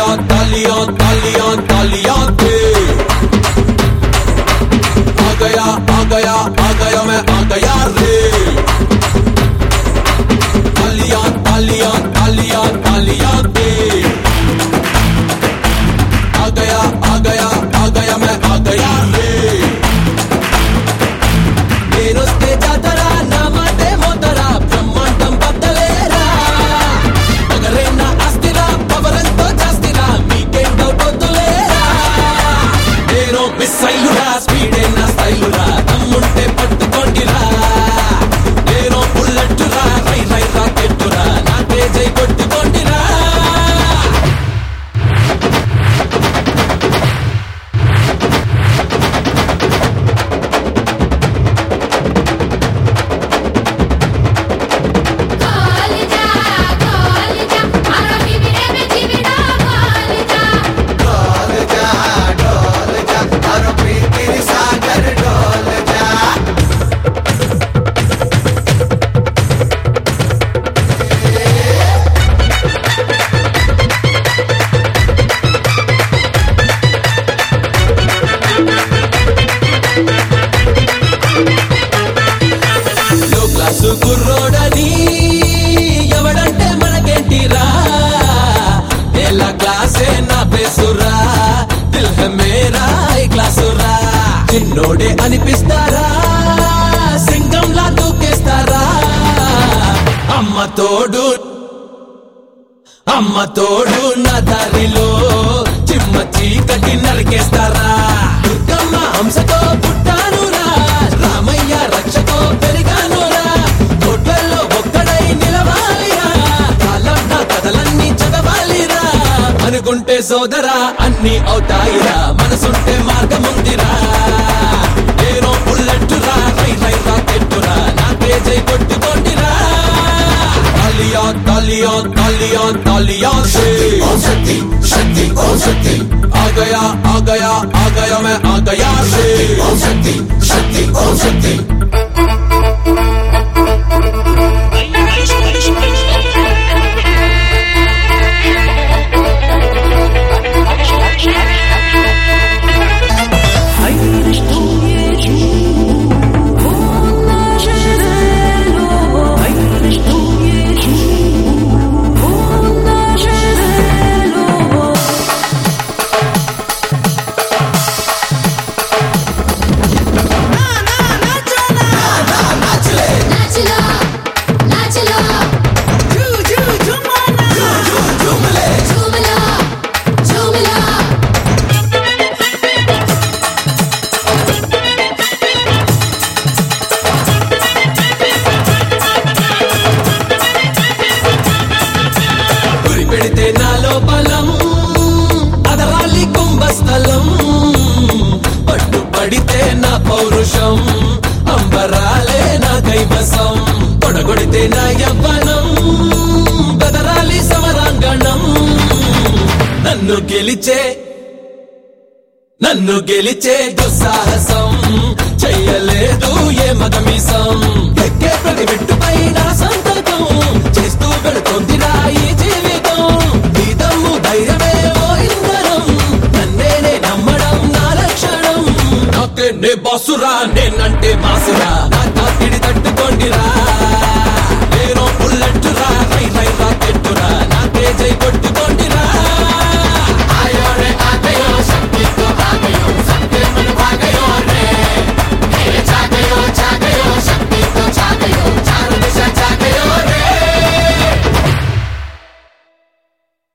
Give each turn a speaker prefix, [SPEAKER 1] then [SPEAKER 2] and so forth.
[SPEAKER 1] तालियां तालियां तालियां तालियां दे आ गया आ गया आ गया मैं आ गया रे तालियां तालियां तालियां तालियां दे आ गया आ गया आ गया मैं आ गया रे నేనొస్తే జాతర నా మాటే మోతరా బ్రహ్మాండం బద్దలేరా పగరైన ఆస్తిరా పవరంతో జాస్తిరా మీకేం డౌట్ వద్దులేరా నేను మిస్ అయ్యురా స్పీడే నా స్టైలురా తమ్ముంటే పట్టుకోండిరా నేను బుల్లెట్టురా రై రై రాకెట్టురా నాకే జై కొట్టుకోండిరా
[SPEAKER 2] కాలిజా కాలిజా ఆరో బిబిరే మే జీవినా కాలిజా
[SPEAKER 1] లో క్లాసు కుర్రోడని ఎవడంటే మనకేంటిరా నేల క్లాసే నా పేసురా దిల్ హే మేరా ఈ క్లాసురా చిన్నోడే అనిపిస్తారా సింగంలా దూకేస్తారా అమ్మ తోడు అమ్మ తోడు నా దారిలో చిమ్మ చీకటి నరికేస్తారా దుర్గమ్మ హంసతో పుట్టానురా రామయ్య రక్షతో పెరిగానురా కోట్లలో ఒక్కడై నిలవాలిరా కాలం నా కథలన్నీ చదవాలిరా అనుకుంటే సోదరా అన్ని అవుతాయిరా మనసుంటే మార్గముందిరా నేను బుల్లెట్టురా రై రై రాకెట్టురా నాకే జై కొట్టుకోండిరా तालियां तालियां तालियां तालियां से
[SPEAKER 3] शक्ति शक्ति ओम शक्ति
[SPEAKER 1] आ गया आ गया आ गया मैं आ गया रे
[SPEAKER 3] ओम शक्ति शक्ति ओम शक्ति
[SPEAKER 2] నాచలో నాచలో జూమలో జూమలో
[SPEAKER 1] గురి పెడితే నాలో బలం అదరాలి కుంభస్థలం పట్టు పడితే నా పౌరుషం అంబరాలే నా కైవసం తొడగొడితే నా యవ్వనం బదరాలి సమరాంగణం నన్ను గెలిచే నన్ను గెలిచే దుస్సాహసం చెయ్యలేదు ఏ మగమీసం ఎక్కే ప్రతి మెట్టుపై నా సంతకం చేస్తూ పెడుతోందిరా ఈ జీవితం నీ దమ్ము ధైర్యమే ఓ ఇంధనం నన్నేనే నమ్మడం నా లక్షణం నాకే నే బాసురా నేనంటే మాసురా నా తాకిడి తట్టుకోండిరా